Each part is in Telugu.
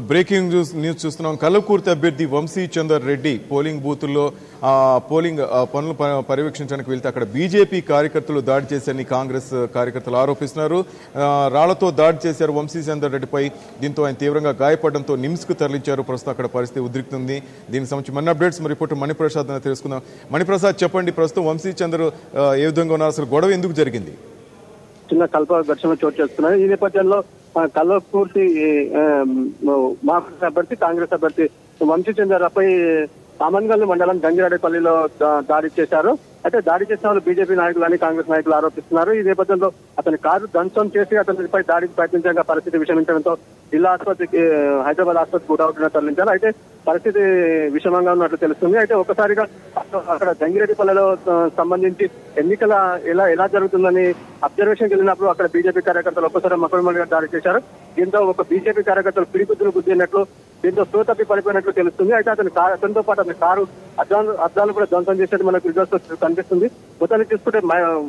బ్రేకింగ్ న్యూస్ న్యూస్ చూస్తున్నాం కల్లకూర్తి అభ్యర్థి వంశీ చందర్ రెడ్డి పోలింగ్ బూతుల్లో ఆ, పోలింగ్ ఆ, పనులు ప- పర్యవేక్షించడానికి వెళ్తే అక్కడ బీజేపీ కార్యకర్తలు దాడి చేశారని కాంగ్రెస్ కార్యకర్తలు ఆరోపిస్తున్నారు ఆ, రాళ్లతో దాడి చేశారు వంశీ చందర్ రెడ్డిపై దీంతో ఆయన తీవ్రంగా గాయపడడంతో నిమ్స్ కు తరలించారు ప్రస్తుతం అక్కడ పరిస్థితి ఉద్రిక్తుంది దీనికి సంబంధించి మన అప్డేట్స్ మరి రిపోర్టర్ మణిప్రసాద్ అని తెలుసుకుందాం మణిప్రసాద్ చెప్పండి ప్రస్తుతం వంశీ చంద్ర ఆ, ఏ విధంగా ఉన్నారు అసలు గొడవ ఎందుకు జరిగింది చిన్న కల్ప ఘర్షణ చోటు చేస్తున్నాయి ఈ నేపథ్యంలో ఆ, కల్వకూర్తి ఆ, మార్క్సిస్ట్ అభ్యర్థి కాంగ్రెస్ అభ్యర్థి వంశీ చంద్రపై సామన్గల్ మండలం గంగిరాడేపల్లిలో దా- దాడి చేశారు అయితే దాడి చేసిన వాళ్ళు బీజేపీ నాయకులు అని కాంగ్రెస్ నాయకులు ఆరోపిస్తున్నారు ఈ నేపథ్యంలో అతని కారు ధ్వంసం చేసి అతనిపై దాడికి ప్రయత్నించగా పరిస్థితి విషమించడంతో జిల్లా ఆసుపత్రికి ఆ, హైదరాబాద్ ఆసుపత్రికి గురవుతున్న తరలించారు అయితే పరిస్థితి విషమంగా ఉన్నట్లు తెలుస్తుంది అయితే ఒకసారిగా అక్కడ జంగిరెడ్డిపల్లెలో ఆ, సంబంధించి ఎన్నికల ఎలా ఎలా జరుగుతుందని అబ్జర్వేషన్కి వెళ్ళినప్పుడు అక్కడ బీజేపీ కార్యకర్తలు ఒక్కసారి మక్కడమల్లిగా దాడి చేశారు దీంతో ఒక బీజేపీ కార్యకర్తలు పిడిగుద్దులు గుద్దినట్లు దీంతో స్లో తప్పి పడిపోయినట్లు తెలుస్తుంది అయితే అతని కారు అతనితో పాటు అతని కారు అద్దాలు అద్దాలు కూడా ధ్వంసం చేసినట్టు మనకు రిజల్ట్స్ కనిపిస్తుంది మొత్తానికి చూసుకుంటే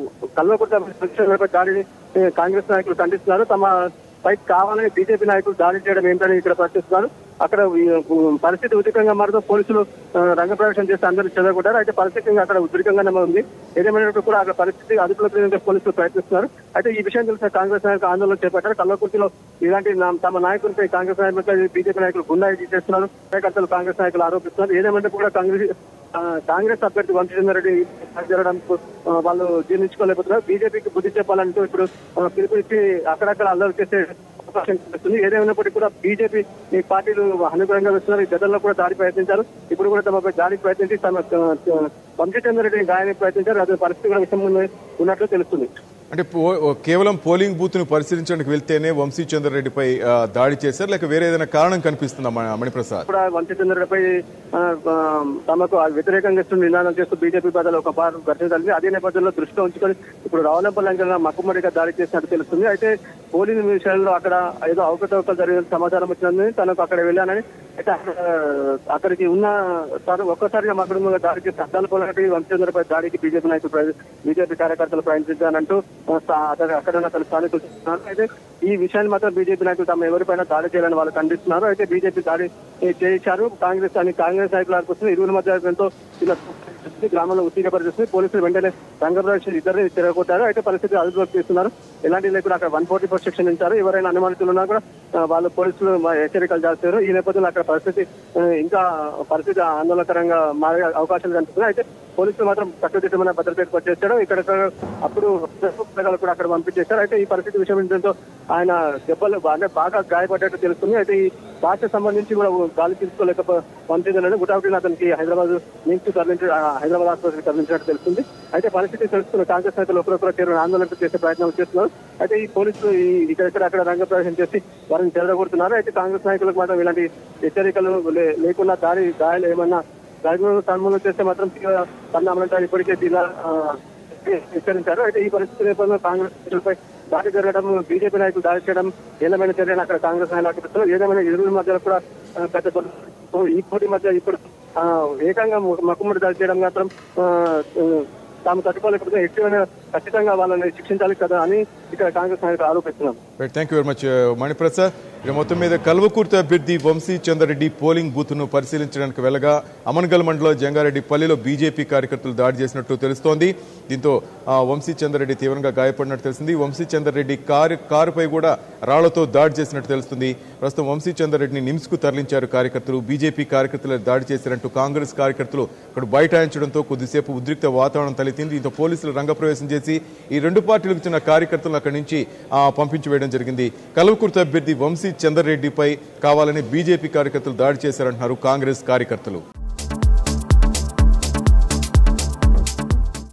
కల్వకుర్త దాడిని ఏ, కాంగ్రెస్ నాయకులు ఖండిస్తున్నారు తమ పై కావాలని బీజేపీ నాయకులు దాడి చేయడం ఏంటని ఇక్కడ ప్రశ్నిస్తున్నారు అక్కడ ఈ, ఉ, పరిస్థితి ఉద్రికంగా మారుతూ పోలీసులు ఆ, రంగప్రవేశం చేసి అందరూ చెదగొట్టారు అయితే పరిస్థితి ఇంకా అక్కడ ఉద్రికంగానే ఉంది ఏదేమైనప్పుడు కూడా అక్కడ పరిస్థితి అదుపులోకి తెచ్చేందుకు పోలీసులు ప్రయత్నిస్తున్నారు అయితే ఈ విషయం తెలిసిన కాంగ్రెస్ నాయకులు ఆందోళన చేపట్టారు కల్లకుర్తిలో ఇలాంటి నా- తమ నాయకులపై కాంగ్రెస్ నాయకులపై బీజేపీ నాయకులు గుండాయి చేస్తున్నారు కార్యకర్తలు కాంగ్రెస్ నాయకులు ఆరోపిస్తున్నారు ఏదేమంటే కూడా కాంగ్రెస్ ఆ, కాంగ్రెస్ అభ్యర్థి వంశీచంద్రరెడ్డి జరగడం వాళ్ళు జీర్ణించుకోలేకపోతున్నారు బీజేపీకి బుద్ధి చెప్పాలంటూ ఇప్పుడు ఆ, పిలుపునిచ్చి అక్కడక్కడ అల్లరి చేసే అవకాశం కనిపిస్తుంది ఏదేమైనప్పటికీ కూడా బీజేపీ ఈ పార్టీలు అనుకూలంగా వస్తున్నారు ఈ గతంలో కూడా దాడి ప్రయత్నించారు ఇప్పుడు కూడా తమపై దాడికి ప్రయత్నించి తమ వంశీచంద్రరెడ్డిని గాయానికి ప్రయత్నించారు అదే పరిస్థితి కూడా విషయం ఉన్నట్లు తెలుస్తుంది అంటే పో- కేవలం పోలింగ్ బూత్ ను పరిశీలించడానికి వెళ్తేనే వంశీ చందర్ రెడ్డిపై ఆ, దాడి చేశారు లేక వేరే ఏదైనా కారణం కనిపిస్తుందా మ- మణిప్రసాద్ కూడా వంశీచంద్రరెడ్డిపై ఆ, ఆ, తమకు వ్యతిరేకంగా ఇస్తున్న నినాదం చేస్తూ బీజేపీ పెద్దలు ఒక పార్టీ ఘర్షించాలి అదే నేపథ్యంలో దృష్టిలో ఉంచుకొని ఇప్పుడు రావులంపల్లి అంకల మక్కుమ్మడిగా దాడి చేసినట్టు తెలుస్తుంది అయితే పోలింగ్ విషయంలో అక్కడ ఏదో అవకతవకలు జరిగిన సమాచారం వచ్చిందని తనకు అక్కడ వెళ్ళానని అయితే అక్కడ, అక్కడికి ఉన్న సార్ ఒక్కసారిగా మక్కుడుగా దాడి చేసి అద్దాల పొలగటి వంశచంద్రపై దాడికి బీజేపీ నాయకులు ప్రయ- బీజేపీ కార్యకర్తలు ప్రయత్నించారంటూ ఆ, సా- అక్కడ అక్కడ ఉన్న తన స్థానికులు చెప్తున్నారు అయితే ఈ విషయాన్ని మాత్రం బీజేపీ నాయకులు తమ ఎవరిపైన దాడి చేయాలని వాళ్ళు ఖండిస్తున్నారు అయితే బీజేపీ దాడి ఏ, చేయించారు కాంగ్రెస్ అని కాంగ్రెస్ నాయకులు ఆడుకొస్తుంది ఇరువుల మధ్య ఎంతో ఇలా గ్రామంలో ఉత్తీర్ణపరిచేస్తుంది పోలీసులు వెంటనే రంగప్రవేశం ఇద్దరిని తిరగొట్టారు అయితే పరిస్థితి అదుపులోకి తీస్తున్నారు ఎలాంటి లేకుండా అక్కడ వన్ ఫోర్టీ ఫోర్ సెక్షన్ ఇచ్చారు ఎవరైనా అనుమానితులు ఉన్నా కూడా ఆ, వాళ్ళు పోలీసులు మా హెచ్చరికలు చేస్తారు ఈ నేపథ్యంలో అక్కడ పరిస్థితి ఆ, ఇంకా పరిస్థితి ఆందోళనకరంగా మారే అవకాశాలు కనిపిస్తున్నాయి అయితే పోలీసులు మాత్రం కట్టుదిట్టమైన భద్రత ఏర్పాటు చేశారు ఇక్కడ అప్పుడు ప్రజలు కూడా అక్కడ పంపించేశారు అయితే ఈ పరిస్థితి విషయం ఏంటంటే ఆయన దెబ్బలు బాగా బాగా గాయపడ్డట్టు తెలుస్తుంది అయితే ఈ భాష సంబంధించి కూడా గాలి తీసుకోలేక పంపించాలని గుటాబుటీని అతనికి హైదరాబాద్ నుంచి తరలించి ఆ, హైదరాబాద్ ఆసుపత్రికి తరలించినట్టు తెలుస్తుంది అయితే పరిస్థితి తెలుస్తున్న కాంగ్రెస్ నేతలు ఒకరొకరు చేరువ ఆందోళన చేసే ప్రయత్నాలు చేస్తున్నారు అయితే ఈ పోలీసులు ఈ ఇక్కడ అక్కడ రంగప్రవేశం చేసి వారిని చెదరగొడుతున్నారు అయితే కాంగ్రెస్ నాయకులకు మాత్రం ఇలాంటి హెచ్చరికలు లే- లేకుండా దాడి గాయాలు ఏమన్నా గాయకులు తన్మూలం చేస్తే మాత్రం తీవ్ర పరిణామాలంటే ఇప్పటికే జిల్లా ఆ, హెచ్చరించారు అయితే ఈ పరిస్థితి నేపథ్యంలో కాంగ్రెస్ నాయకులపై దాడి జరగడం బీజేపీ నాయకులు దాడి చేయడం ఏదమైన చర్యను అక్కడ కాంగ్రెస్ నాయకులు ఆరోపిస్తున్నారు ఏదేమైనా ఇరువురి మధ్యలో కూడా ఆ, పెద్ద గొడవ- ఈ పోటీ మధ్య ఇప్పుడు ఆ, ఏకంగా మక్కుమ్మడి దాడి చేయడం మాత్రం ఆ, ఆ, తాము తట్టుకోలేకపోతే ఎక్కువైనా ఖచ్చితంగా వాళ్ళని శిక్షించాలి కదా అని ఇక్కడ కాంగ్రెస్ నాయకులు ఆరోపిస్తున్నారు thank you very much Maniprasad ఇక మొత్తం మీద కల్వకుర్తి అభ్యర్థి వంశీ చంద్రరెడ్డి పోలింగ్ బూత్ ను పరిశీలించడానికి వెళ్ళగా అమన్గల్ మండలం జంగారెడ్డి పల్లిలో బీజేపీ కార్యకర్తలు దాడి చేసినట్టు తెలుస్తోంది దీంతో ఆ, వంశీ చంద్రరెడ్డి తీవ్రంగా గాయపడినట్టు తెలిసింది వంశీ చంద్రరెడ్డి కారు కారుపై కూడా రాళ్లతో దాడి చేసినట్టు తెలుస్తుంది ప్రస్తుతం వంశీ చంద్రరెడ్డిని నిమ్స్ కు తరలించారు కార్యకర్తలు బీజేపీ కార్యకర్తలు దాడి చేశారంటూ కాంగ్రెస్ కార్యకర్తలు అక్కడ బైఠాయించడంతో కొద్దిసేపు ఉద్రిక్త వాతావరణం తలెత్తింది దీంతో పోలీసులు రంగప్రవేశం చేసి ఈ రెండు పార్టీలకు చెందిన కార్యకర్తలను అక్కడి నుంచి ఆ, పంపించి వేయడం జరిగింది కల్వకుర్తి అభ్యర్థి వంశీ చంద్రరెడ్డిపై కావాలని బీజేపీ కార్యకర్తలు దాడి చేశారంటున్నారు కాంగ్రెస్ కార్యకర్తలు